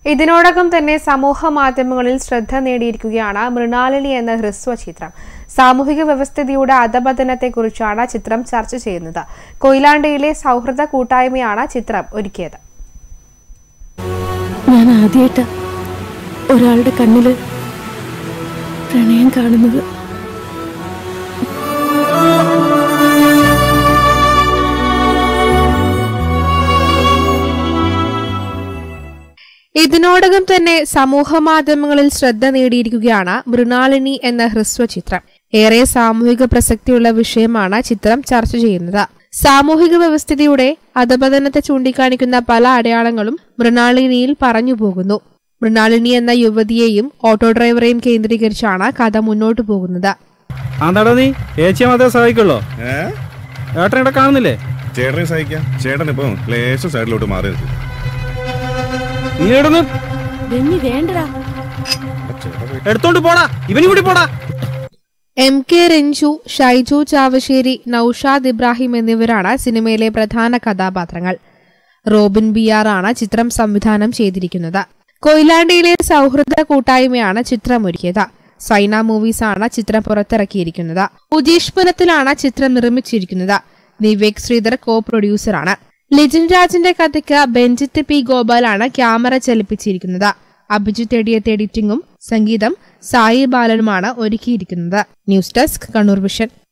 ഇതിനോടകം തന്നെ സമൂഹ മാധ്യമങ്ങളിൽ ശ്രദ്ധ നേടിയിരിക്കുകയാണ് മൃണാലിനി എന്ന ഹ്രസ്വ ചിത്രം സാമൂഹിക വ്യവസ്ഥിതിയുടെ അധപതനത്തെക്കുറിച്ചാണ് ചിത്രം ചർച്ച ചെയ്യുന്നത് കൊയിലാണ്ടിയിലെ സൗഹൃദ കൂട്ടായ്മയാണ് ചിത്രം ഒരുക്കിയത് ഞാൻ ആദ്യമായിട്ടാ ഒരാളുടെ കണ്ണില് പ്രണയം കാണുന്നത് ഇതിനോടകം തന്നെ സമൂഹ മാധ്യമങ്ങളിൽ ശ്രദ്ധ നേടിയിരിക്കുകയാണ് മൃണാളിനി എന്ന ഹ്രസ്വ ചിത്രം ഏറെ സാമൂഹിക പ്രസക്തിയുള്ള വിഷയമാണ് ചിത്രം ചർച്ച ചെയ്യുന്നത് സാമൂഹിക വ്യവസ്ഥിതിയുടെ അധപതനത്തെ ചൂണ്ടിക്കാണിക്കുന്ന പല അടയാളങ്ങളും മൃണാളിനിയിൽ പറഞ്ഞു പോകുന്നു മൃണാളിനി എന്ന യുവതിയെയും ഓട്ടോ ഡ്രൈവറെയും കേന്ദ്രീകരിച്ചാണ് കഥ മുന്നോട്ടു പോകുന്നത് അതാടാ നീ ഏച്ചിയെ മാത്രമേ സഹായിക്കുള്ളൂ ഏ ഏട്ടൻ ഇവിടെ കാണുന്നില്ലേ ചേട്ടനെ സഹിക്കാം ചേട്ടൻ ഇപ്പം ലേശം സൈഡിലോട്ട് മാറി നിൽക്കും നീ ഇവിടുന്ന് ബെന്നി വേണ്ടടാ എടുത്തോണ്ട് പോടാ ഇവനും കൂടി പോടാ എം കെ രഞ്ജു ഷൈജു ചാവശ്ശേരി നൌഷാദ് ഇബ്രാഹിം എന്നിവരാണ് സിനിമയിലെ പ്രധാന കഥാപാത്രങ്ങൾ റോബിൻ ബിയാർ ആണ് ചിത്രം സംവിധാനം ചെയ്തിരിക്കുന്നത് കൊയിലാണ്ടിയിലെ സൗഹൃദ കൂട്ടായ്മയാണ് ചിത്രമൊരുക്കിയത് സൈന മൂവീസ് ആണ് ചിത്രം പുറത്തിറക്കിയിരിക്കുന്നത് ഉജീഷ് പുരത്തിലാണ് ചിത്രം നിർമ്മിച്ചിരിക്കുന്നത് വിവേക് ശ്രീധർ കോ പ്രൊഡ്യൂസറാണ് ലിജിൻ രാജിന്റെ കഥയ്ക്ക് ബെഞ്ചിത്ത് പി ഗോപാലാണ് ക്യാമറ ചലിപ്പിച്ചിരിക്കുന്നത് അഭിജിത്ത് എഡിയത്ത് എഡിറ്റിംഗും സംഗീതം സായി ബാലനുമാണ് ഒരുക്കിയിരിക്കുന്നത് ന്യൂസ് ഡെസ്ക് കണ്ണൂർ വിഷൻ